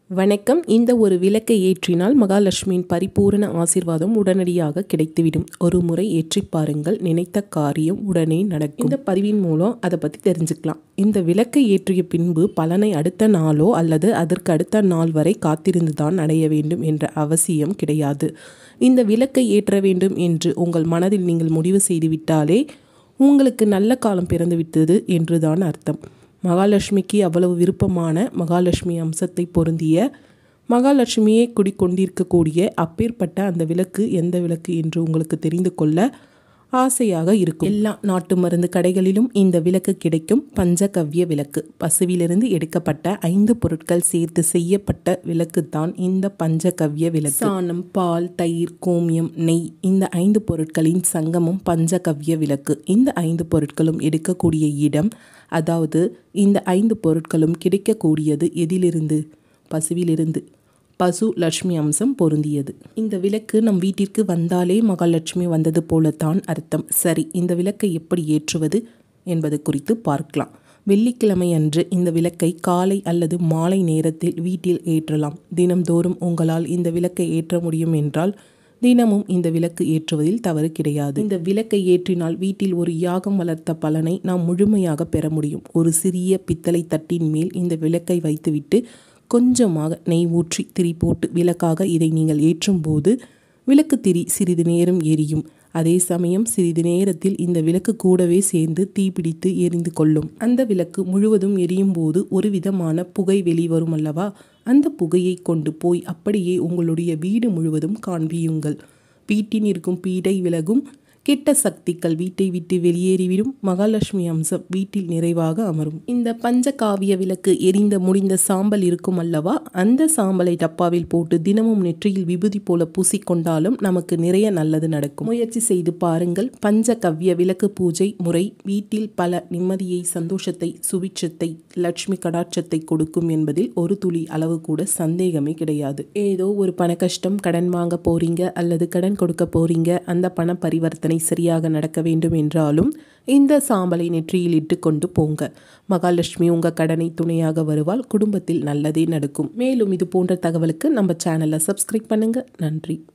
வணக்கம் இந்த ஒரு விளக்கை ஏற்றினால் மகாலட்சுமியின் பரிபூரண ஆசீர்வாதம் உடனடியாக கிடைத்துவிடும் ஒரு முறை ஏற்றிப் பாருங்கள் நினைத்த காரியம் உடனே நடக்கும் இந்த பதிவின் மூலம் அதை பற்றி தெரிஞ்சுக்கலாம் இந்த விளக்கை ஏற்றிய பின்பு பலனை அடுத்த நாளோ அல்லது அதற்கு அடுத்த நாள் வரை காத்திருந்து தான் அடைய வேண்டும் என்ற அவசியம் கிடையாது இந்த விளக்கை ஏற்ற வேண்டும் என்று உங்கள் மனதில் நீங்கள் முடிவு செய்துவிட்டாலே உங்களுக்கு நல்ல காலம் பிறந்து விட்டது என்றுதான் அர்த்தம் மகாலட்சுமிக்கு அவ்வளவு விருப்பமான மகாலட்சுமி அம்சத்தை பொருந்திய மகாலட்சுமியை குடிக்கொண்டிருக்கக்கூடிய அப்பேற்பட்ட அந்த விளக்கு எந்த விளக்கு என்று உங்களுக்கு தெரிந்து கொள்ள ஆசையாக இருக்கும் எல்லா நாட்டு மருந்து கடைகளிலும் இந்த விளக்கு கிடைக்கும் பஞ்சகவ்ய விளக்கு பசுவிலிருந்து எடுக்கப்பட்ட ஐந்து பொருட்கள் சேர்த்து செய்யப்பட்ட விளக்கு தான் இந்த பஞ்சகவ்ய விளக்கு சாணம் பால் தயிர் கோமியம் நெய் இந்த ஐந்து பொருட்களின் சங்கமம் பஞ்சகவ்ய விளக்கு இந்த ஐந்து பொருட்களும் எடுக்கக்கூடிய இடம் அதாவது இந்த ஐந்து பொருட்களும் கிடைக்கக்கூடியது எதிலிருந்து பசுவிலிருந்து பசு லட்சுமி அம்சம் பொருந்தியது இந்த விளக்கு நம் வீட்டிற்கு வந்தாலே மகாலட்சுமி வந்தது போலத்தான் அர்த்தம் சரி இந்த விளக்கை எப்படி ஏற்றுவது என்பது குறித்து பார்க்கலாம் வெள்ளிக்கிழமை அன்று இந்த விளக்கை காலை அல்லது மாலை நேரத்தில் வீட்டில் ஏற்றலாம் தினம்தோறும் உங்களால் இந்த விளக்கை ஏற்ற முடியும் என்றால் தினமும் இந்த விளக்கு ஏற்றுவதில் தவறு கிடையாது இந்த விளக்கை ஏற்றினால் வீட்டில் ஒரு யாகம் வளர்த்த பலனை நாம் முழுமையாக பெற முடியும் ஒரு சிறிய பித்தளை தட்டின் மேல் இந்த விளக்கை வைத்துவிட்டு கொஞ்சமாக நெய் ஊற்றி திரி போட்டு விளக்காக இதை நீங்கள் ஏற்றும்போது விளக்கு திரி சிறிது நேரம் எரியும் அதே சமயம் சிறிது நேரத்தில் இந்த விளக்கு கூடவே சேர்ந்து தீப்பிடித்து எரிந்து கொள்ளும் அந்த விளக்கு முழுவதும் எரியும் போது ஒரு விதமான புகை வெளிவரும் அல்லவா அந்த புகையை கொண்டு போய் அப்படியே உங்களுடைய வீடு முழுவதும் காண்பியுங்கள் வீட்டின் இருக்கும் பீடை விலகும் கெட்ட சக்திகள் வீட்டை விட்டு வெளியேறிவிடும் மகாலட்சுமி அம்சம் வீட்டில் நிறைவாக அமரும் இந்த பஞ்சகாவிய விளக்கு எரிந்த முடிந்த சாம்பல் இருக்கும் அல்லவா அந்த சாம்பலை டப்பாவில் போட்டு தினமும் நெற்றியில் விபூதி போல பூசிக்கொண்டாலும் நமக்கு நிறைய நல்லது நடக்கும் முயற்சி செய்து பாருங்கள் பஞ்சகவ்ய விளக்கு பூஜை முறை வீட்டில் பல நிம்மதியை சந்தோஷத்தை சுபிட்சத்தை லட்சுமி கடாட்சத்தை கொடுக்கும் என்பதில் ஒரு துளி அளவு கூட சந்தேகமே கிடையாது ஏதோ ஒரு பண கஷ்டம் கடன் வாங்க போறீங்க அல்லது கடன் கொடுக்க போறீங்க அந்த பண பரிவர்த்தனை சரியாக நடக்க வேண்டும் என்றாலும் இந்த சாம்பலை நெற்றியில் இட்டு கொண்டு போங்க மகாலட்சுமி உங்க கடனை துணையாக வருவால் குடும்பத்தில் நல்லதே நடக்கும் மேலும் இது போன்ற தகவலுக்கு நம்ம சேனலை சப்ஸ்கிரைப் பண்ணுங்க நன்றி